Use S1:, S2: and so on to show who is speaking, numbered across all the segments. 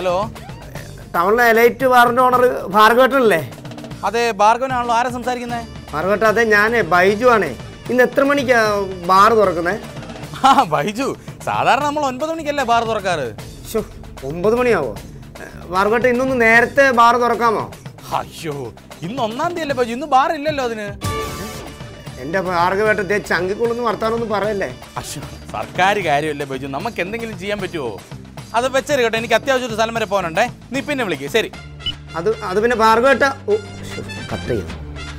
S1: hello
S2: ടൗണിലെ elite ബാറിന്റെ owner ഭാർഗവട്ടനല്ലേ
S1: അതെ ഭാർഗവനാണല്ലോ ആരാ സംസാരിക്കുന്നത്
S2: ഭാർഗവട്ട അതെ ഞാനേ ബൈജു ആണേ ഇന്ന് എത്ര മണിക്കാ ബാർ തുറക്കുന്നത്
S1: ആ ബൈജു സാധാരണ നമ്മൾ ഒൻപത് മണിക്കല്ലേ ബാർ തുറക്കാറ്
S2: ഷോ ഒമ്പത് മണിയാവോ ഭാർഗവട്ട ഇന്നൊന്ന് നേരത്തെ ബാർ തുറക്കാമോ
S1: അയ്യോ ഇന്ന് ഒന്നാം തീയതി അല്ലേ ബൈജു ഇന്ന് ബാർ ഇല്ലല്ലോ അതിന്
S2: എൻ്റെ ഭാർഗവേട്ടത്തെ ചങ്കിക്കുള്ളൊന്ന് വർത്താനൊന്നും പറയല്ലേ
S1: അശ്ശോ സർക്കാർ കാര്യമല്ലേ ബൈജു നമുക്ക് എന്തെങ്കിലും ചെയ്യാൻ പറ്റുമോ അത് വെച്ചേര് കേട്ടോ എനിക്ക് അത്യാവശ്യം ഒരു സ്ഥലം വരെ പോകാനുണ്ടേ നീ പിന്നെ വിളിക്ക് ശരി
S2: അത് അത് പിന്നെ ഭാർഗവേട്ട ഓ കട്ട് ചെയ്തു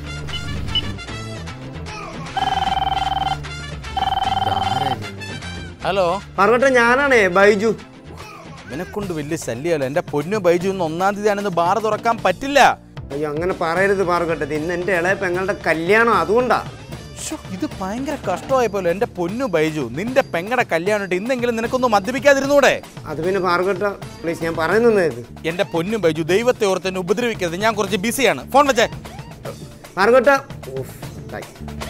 S1: ഹലോ
S2: ഭാർഗവട്ട ഞാനാണേ ബൈജു
S1: ഇതിനെ കൊണ്ട് വലിയ ശല്യമല്ലോ എൻ്റെ പൊന്നു ബൈജു ഇന്ന് ഒന്നാം തീയതി ആണെന്ന് ബാർ തുറക്കാൻ പറ്റില്ല
S2: അയ്യോ അങ്ങനെ പറയരുത് ഭാർഗവട്ടത്തെ ഇന്ന് എൻ്റെ ഇളയ പെങ്ങളുടെ കല്യാണം അതുകൊണ്ടാ
S1: ശ്ശോ, ഇത് ഭയങ്കര കഷ്ടമായി പോലെ എൻ്റെ പൊന്നു ബൈജു നിന്റെ പെങ്ങടെ കല്യാണം ഇന്നെങ്കിലും നിനക്കൊന്ന് മദ്യപിക്കാതിരുന്നൂടെ
S2: അത് പിന്നെ ഭാർഗവട്ട പ്ലീസ് ഞാൻ പറയുന്നത്
S1: എൻ്റെ പൊന്നു ബൈജു ദൈവത്തെ ഓർത്ത് എന്നെ ഉപദ്രവിക്കരുത് ഞാൻ കുറച്ച് ബിസിയാണ് ഫോൺ വെച്ചേ
S2: ഭാർഗവട്ട ഓഫ് തായ്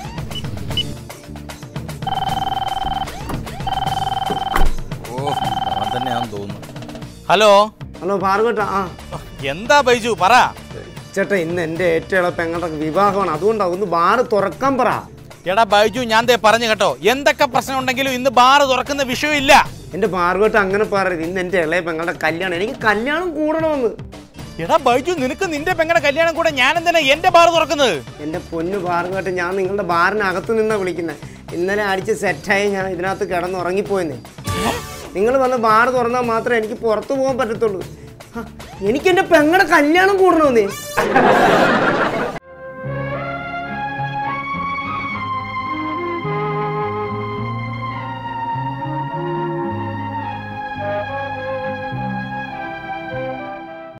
S1: ഓ അവൻ തന്നെയാണെന്ന് തോന്നുന്നു ഹലോ
S2: ഹലോ ഭാർഗവട്ട ആ
S1: എന്താ ബൈജു പറ
S2: ചേട്ടാ ഇന്ന് എൻ്റെ ഏറ്റവും ഇളയ പെങ്ങളുടെ വിവാഹമാണ് അതുകൊണ്ടാ ഒന്ന് ബാർ തുറക്കാൻ പറ
S1: എടാ ബൈജു ഞാൻ ദേ പറഞ്ഞു കേട്ടോ എന്തൊക്കെ പ്രശ്നം ഉണ്ടെങ്കിലും ഇന്ന് ബാർ തുറക്കുന്ന വിഷയമില്ല
S2: എൻ്റെ ഭാർഗവട്ട അങ്ങനെ പറയരുത് ഇന്ന് എൻ്റെ ഇളയ പെങ്ങളുടെ കല്യാണം എനിക്ക് കല്യാണം കൂടണമെന്ന്
S1: എടാ ബൈജു നിനക്ക് നിന്റെ പെങ്ങടെ കല്യാണം കൂടെ ഞാൻ എന്തിനാ എന്റെ ബാർ തുറക്കുന്നത്
S2: എൻ്റെ പൊന്നു ഭാർഗവട്ട ഞാൻ നിങ്ങളുടെ ബാറിനകത്ത് നിന്നാണ് വിളിക്കുന്നത് ഇന്നലെ അടിച്ച് സെറ്റായി ഞാൻ ഇതിനകത്ത് കിടന്ന് ഉറങ്ങിപ്പോയെന്നേ നിങ്ങൾ വന്ന് ബാർ തുറന്നാൽ മാത്രമേ എനിക്ക് പുറത്തു പോകാൻ പറ്റത്തുള്ളൂ ഹ, എനിക്ക് എൻ്റെ പെങ്ങളുടെ കല്യാണം കൂടണമെന്നേ